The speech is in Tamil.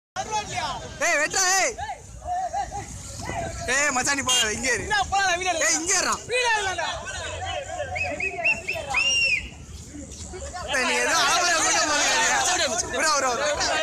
ஏய் வெட்டா ஏய் ஏய் மச்சான் நீ போகாத இங்கே இரு ஏய் இங்கே இருறான் ஏய், நீ ஏதோ ஆவல கூட்டம் போகிறீங்க விட வர வர